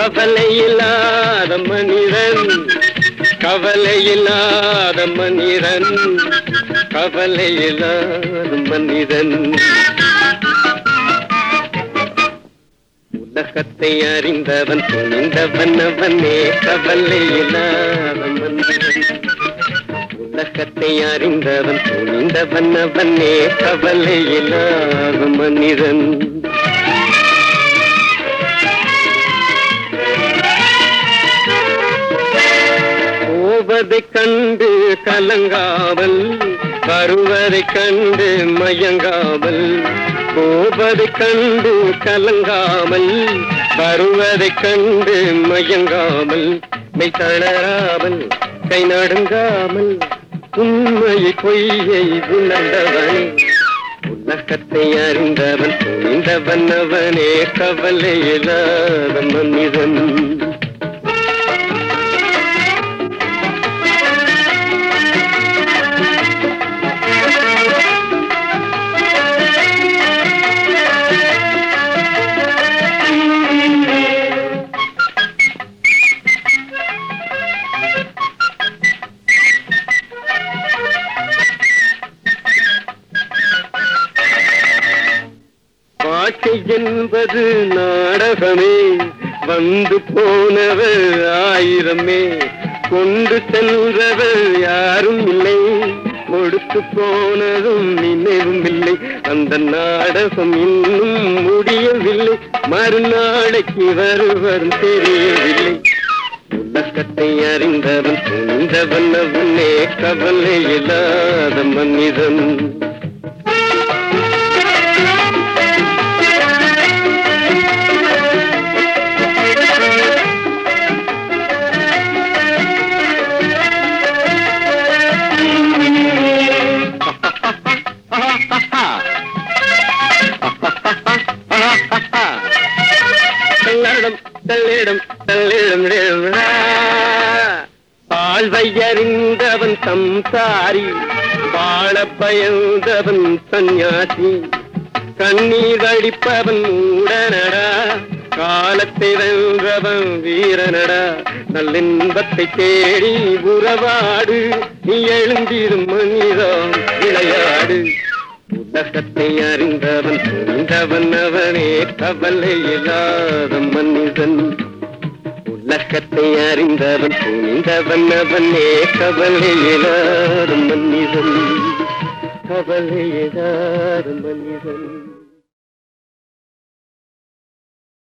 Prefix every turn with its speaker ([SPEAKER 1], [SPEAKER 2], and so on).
[SPEAKER 1] கவலை இல்லாத மனிதன் கவலை இல்லாத மனிதன் கவலை இல்லாத மனிதன் உலகத்தை அறிந்தவன் துணிந்தவன் அவனே கவலை இல்லாத மனிதன் உலகத்தை அறிந்தவன் துணிந்தவன் அவனே கவலை இல்லாத மனிதன் போவதைக் கண்டு கலங்காமல் வருவதைக் கண்டு மயங்காமல் போவதைக் கண்டு கலங்காமல் வருவதைக் கண்டு மயங்காமல் மெய் தளராமல் கை நடுங்காமல் உண்மையை பொய்யை உணர்ந்தவனே உலகத்தை அறிந்தவன் துணிந்தவன் அவனே கவலை இல்லாத மனிதன் வாழ்க்கை என்பது நாடகமே வந்து போனவர் ஆயிரமே கொண்டு சென்றவர் யாரும் இல்லை கொடுத்து போனதும் நினைவும் இல்லை அந்த நாடகம் இன்னும் முடியவில்லை மறுநாளைக்கு வருவரும் தெரியவில்லை உலகத்தை அறிந்தவன் துணிந்தவன் அவனே கவலை இல்லாத மனிதன் தள்ளிடம் தள்ளிடம் தள்ளிடம் வாழ்வை அறிந்தவன் சம்சாரி வாழ பயந்தவன் சந்நியாசி கண்ணீர் அடிப்பவன் மூடனடா காலத்தை வென்றவன் வீரனடா நல்லின்பத்தை தேடி உறவாடு நீ எழுந்திரும் மனிதம் விளையாடு உலகத்தை அறிந்தவன் புரிந்தவன் அவனே கவலை இல்லாத மனிதன் உலகத்தை அறிந்தவன் புரிந்தவன் அவனே கவலை இல்லாத மனிதன் கவலை இல்லாத மனிதன்